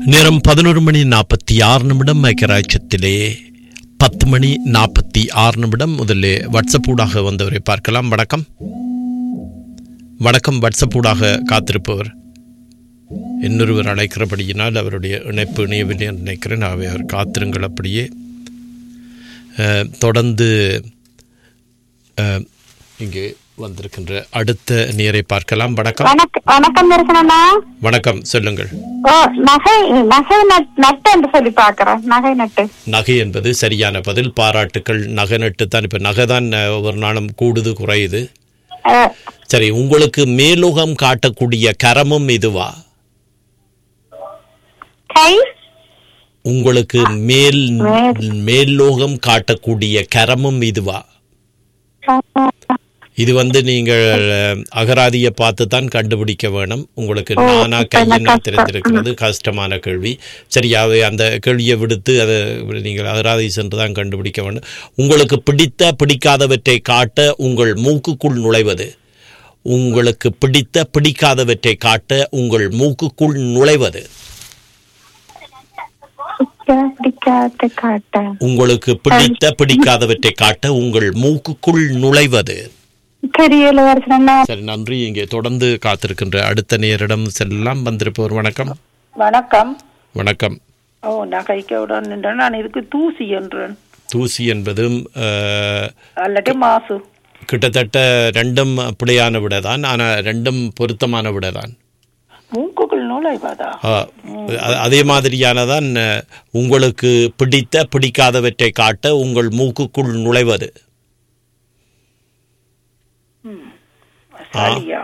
நேரம் பதினோரு மணி நாற்பத்தி ஆறு நிமிடம் ஐக்கியராட்சத்திலே பத்து மணி நாற்பத்தி ஆறு நிமிடம் முதல்ல வாட்ஸ்அப் ஊடாக வந்தவரை பார்க்கலாம் வணக்கம் வணக்கம் வாட்ஸ்அப் ஊடாக காத்திருப்பவர் இன்னொருவர் அழைக்கிறபடியினால் அவருடைய இணைப்பு இணையவில்லை என்று நினைக்கிறேன் ஆகவே அவர் காத்திருங்கள் அப்படியே அஹ், தொடர்ந்து அஹ், இங்கே வந்திருக்கின்ற அடுத்த நேரை பார்க்கலாம் வணக்கம் வணக்கம் வணக்கம் தரிசனண்ணா வணக்கம் சொல்லுங்கள் ஓ நகை நகை நட்- நட்டு என்று சொல்லி பாக்குறேன் நகை நட்டு நகை என்பது சரியான பதில் பாராட்டுக்கள் நகை நட்டு தான் இப்போ நகை தான் அஹ், ஒவ்வொரு நாளும் கூடுது குறையுது அஹ், சரி உங்களுக்கு மேலுகம் காட்டக்கூடிய கரமும் இதுவா கை உங்களுக்கு மேல் மேல்லோகம் காட்டக்கூடிய கரமும் இதுவா இது வந்து நீங்கள் அஹ், அகராதியை பார்த்து தான் கண்டுபிடிக்க வேணும் உங்களுக்கு நானா கையென்னா தெரிந்திருக்கிறது கஷ்டமான கேள்வி சரியாவே அந்த கேள்வியை விடுத்து அதை நீங்கள் அகராதி சென்று தான் கண்டுபிடிக்க வேண்டும் உங்களுக்கு பிடித்த பிடிக்காதவற்றை காட்ட உங்கள் மூக்குக்குள் நுழைவது உங்களுக்கு பிடித்த பிடிக்காதவற்றை காட்ட உங்கள் மூக்குக்குள் நுழைவது பிடிக்க- பிடிக்காத காட்ட உங்களுக்கு பிடித்த பிடிக்காதவற்றை காட்ட உங்கள் மூக்குக்குள் நுழைவது தெரியல தரிசனண்ணா சரி நன்றி இங்கே தொடர்ந்து காத்திருக்கின்ற அடுத்த நேரிடம் செல்லாம் வந்திருப்பவர் வணக்கம் வணக்கம் வணக்கம் ஓ நான் கைக்கவுடன் நின்றேன் நான் இதுக்கு தூசி என்றேன் தூசி என்பதும் அஹ், அல்லது மாசு கிட்டத்தட்ட ரெண்டும் பிழையான விட தான் ஆனால் ரெண்டும் பொருத்தமான விட தான் மூக்குக்குள் நுழைவதா அதே மாதிரியானதான் அஹ், உங்களுக்கு பிடித்த பிடிக்காதவற்றை காட்ட உங்கள் மூக்குக்குள் நுழைவது சரியா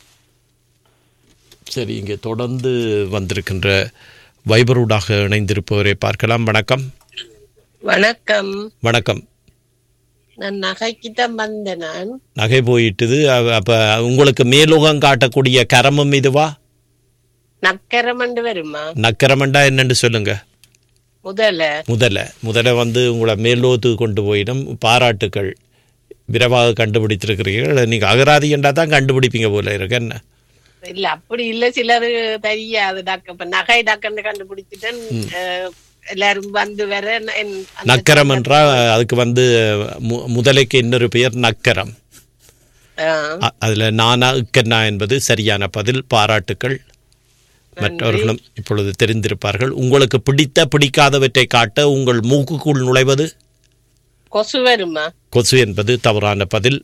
சரி இங்கே தொடர்ந்து வந்திருக்கின்ற வைபரூடாக இணைந்திருப்பவரை பார்க்கலாம் வணக்கம் வணக்கம் வணக்கம் நான் நகைக்கு தான் வந்தேன் நான் நகை போயிட்டுது அ- அப்ப உங்களுக்கு மேலுகம் காட்டக்கூடிய கரமும் இதுவா நக்கரமண்டு வருமா நக்கரமண்டா என்னன்னு சொல்லுங்க முதல்ல முதல்ல முதல்ல வந்து உங்களை மேலோத்துக்கு கொண்டு போயிடும் பாராட்டுக்கள் விரைவாக கண்டுபிடித்திருக்கிறீர்கள் நீங்க அகராதி என்றா தான் கண்டுபிடிப்பீங்க போல இருக்கு என்ன இல்ல அப்படி இல்ல சிலரு தெரியாது டாக்க இப்ப நகை டாக்கன்னு கண்டுபிடிச்சிட்டேன் அஹ், எல்லாரும் வந்து வர ந- என் அந்த நக்கரம் என்றால் அதுக்கு வந்து மு- முதலைக்கு இன்னொரு பெயர் நக்கரம் அஹ், அ- அதுல நானா இக்கன்னா என்பது சரியான பதில் பாராட்டுக்கள் மற்றவர்களும் இப்பொழுது தெரிந்திருப்பார்கள் உங்களுக்கு பிடித்த பிடிக்காதவற்றை காட்ட உங்கள் மூக்குக்குள் நுழைவது கொசு வருமா கொசு என்பது தவறான பதில்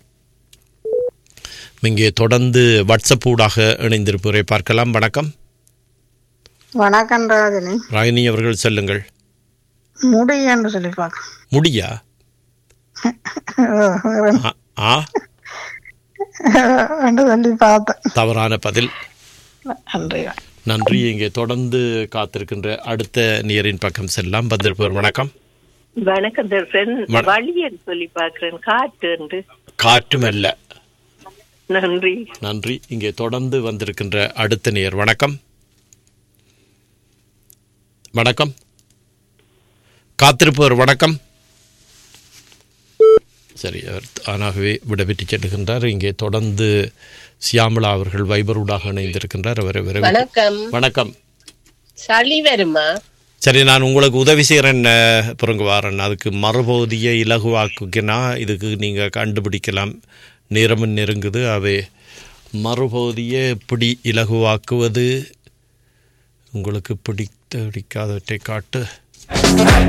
இங்கே தொடர்ந்து வாட்ஸ்அப் ஊடாக இணைந்திருப்பவரை பார்க்கலாம் வணக்கம் வணக்கம் ராஜினி ராகினி அவர்கள் சொல்லுங்கள் முடி என்று சொல்லி பார்க்க முடியா ஆ- ஆ என்று சொல்லி பார்த்தேன் தவறான பதில் நன்றி நன்றி இங்கே தொடர்ந்து காத்திருக்கின்ற அடுத்த நேரின் பக்கம் செல்லாம் வந்திருப்பவர் வணக்கம் வணக்கம் தர்ஷன் வண- வழியன்னு சொல்லி பாக்குறேன் காட்டு என்று காற்றும் அல்ல நன்றி நன்றி இங்கே தொடர்ந்து வந்திருக்கின்ற அடுத்த நேர் வணக்கம் வணக்கம் காத்திருப்பவர் வணக்கம் சரி அவர் தானாகவே விடவிட்டு செல்கின்றார் இங்கே தொடர்ந்து சியாமளா அவர்கள் வைபரூடாக இணைந்திருக்கின்றார் அவரை விரைவில் வணக்கம் வணக்கம் சளி வருமா சரி நான் உங்களுக்கு உதவி செய்கிறேன் பிறகு வாரன் அதுக்கு மறுபகுதியை இலகுவாக்குக்கினா இதுக்கு நீங்கள் கண்டுபிடிக்கலாம் நேரமும் நெருங்குது அவை மறுபகுதியை எப்படி இலகுவாக்குவது உங்களுக்கு பிடித்த பிடிக்காதவற்றை காட்டு